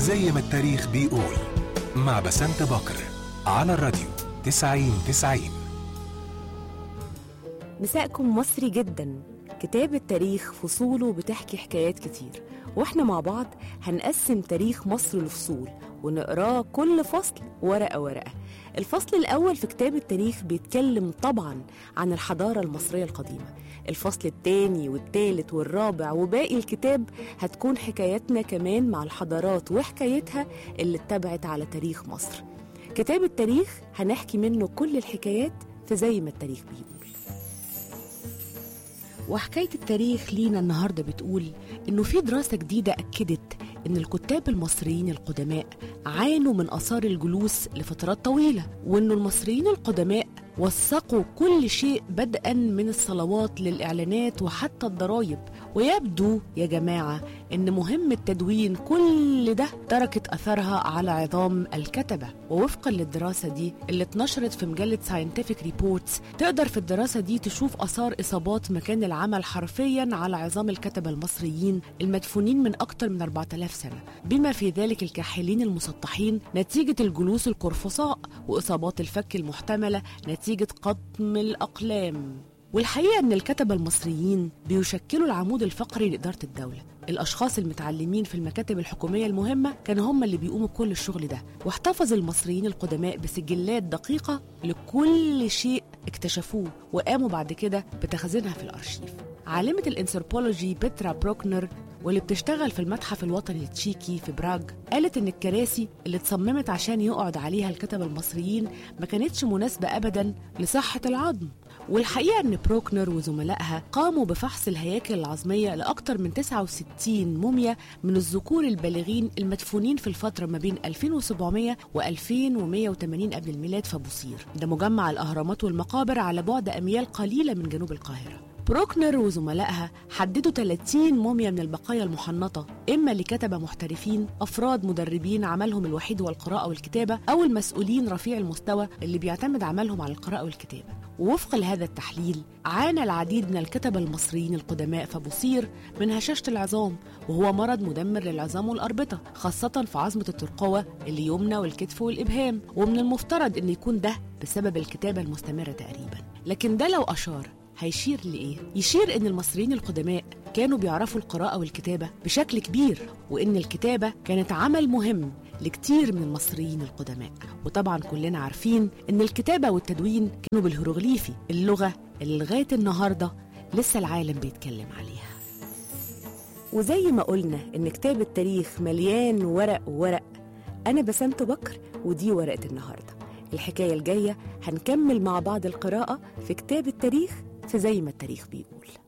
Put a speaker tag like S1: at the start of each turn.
S1: زي ما التاريخ بيقول مع بسنت بكر على الراديو 90 90
S2: مساءكم مصري جدا كتاب التاريخ فصوله بتحكي حكايات كتير واحنا مع بعض هنقسم تاريخ مصر لفصول ونقراه كل فصل ورقة ورقة الفصل الأول في كتاب التاريخ بيتكلم طبعا عن الحضارة المصرية القديمة الفصل الثاني والثالث والرابع وباقي الكتاب هتكون حكاياتنا كمان مع الحضارات وحكايتها اللي اتبعت على تاريخ مصر كتاب التاريخ هنحكي منه كل الحكايات في زي ما التاريخ بيقول وحكاية التاريخ لينا النهاردة بتقول إنه في دراسة جديدة أكدت إن الكتاب المصريين القدماء عانوا من آثار الجلوس لفترات طويلة وإنه المصريين القدماء وثقوا كل شيء بدءا من الصلوات للإعلانات وحتى الضرايب ويبدو يا جماعة إن مهمة تدوين كل ده تركت أثرها على عظام الكتبة ووفقا للدراسة دي اللي اتنشرت في مجلة ساينتفك ريبورتس تقدر في الدراسة دي تشوف أثار إصابات مكان العمل حرفيا على عظام الكتبة المصريين المدفونين من أكثر من 4000 سنة بما في ذلك الكاحلين المسطحين نتيجة الجلوس القرفصاء وإصابات الفك المحتملة نتيجة قطم الأقلام والحقيقة أن الكتبة المصريين بيشكلوا العمود الفقري لإدارة الدولة الأشخاص المتعلمين في المكاتب الحكومية المهمة كانوا هم اللي بيقوموا بكل الشغل ده واحتفظ المصريين القدماء بسجلات دقيقة لكل شيء اكتشفوه وقاموا بعد كده بتخزينها في الأرشيف عالمة الانثروبولوجي بيترا بروكنر واللي بتشتغل في المتحف الوطني التشيكي في براغ قالت ان الكراسي اللي اتصممت عشان يقعد عليها الكتبة المصريين ما كانتش مناسبة ابدا لصحة العظم والحقيقة ان بروكنر وزملائها قاموا بفحص الهياكل العظمية لأكثر من 69 موميا من الذكور البالغين المدفونين في الفترة ما بين 2700 و 2180 قبل الميلاد في بوصير ده مجمع الأهرامات والمقابر على بعد أميال قليلة من جنوب القاهرة بروكنر وزملائها حددوا 30 موميا من البقايا المحنطة إما لكتبة محترفين أفراد مدربين عملهم الوحيد هو القراءة والكتابة أو المسؤولين رفيع المستوى اللي بيعتمد عملهم على القراءة والكتابة ووفق لهذا التحليل عانى العديد من الكتبة المصريين القدماء فبصير من هشاشة العظام وهو مرض مدمر للعظام والأربطة خاصة في عظمة الترقوة اليمنى والكتف والإبهام ومن المفترض أن يكون ده بسبب الكتابة المستمرة تقريبا لكن ده لو أشار هيشير لإيه؟ يشير إن المصريين القدماء كانوا بيعرفوا القراءة والكتابة بشكل كبير وإن الكتابة كانت عمل مهم لكتير من المصريين القدماء وطبعا كلنا عارفين إن الكتابة والتدوين كانوا بالهيروغليفي اللغة اللي لغاية النهاردة لسه العالم بيتكلم عليها وزي ما قلنا إن كتاب التاريخ مليان ورق وورق أنا بسنت بكر ودي ورقة النهاردة الحكاية الجاية هنكمل مع بعض القراءة في كتاب التاريخ في زي ما التاريخ بيقول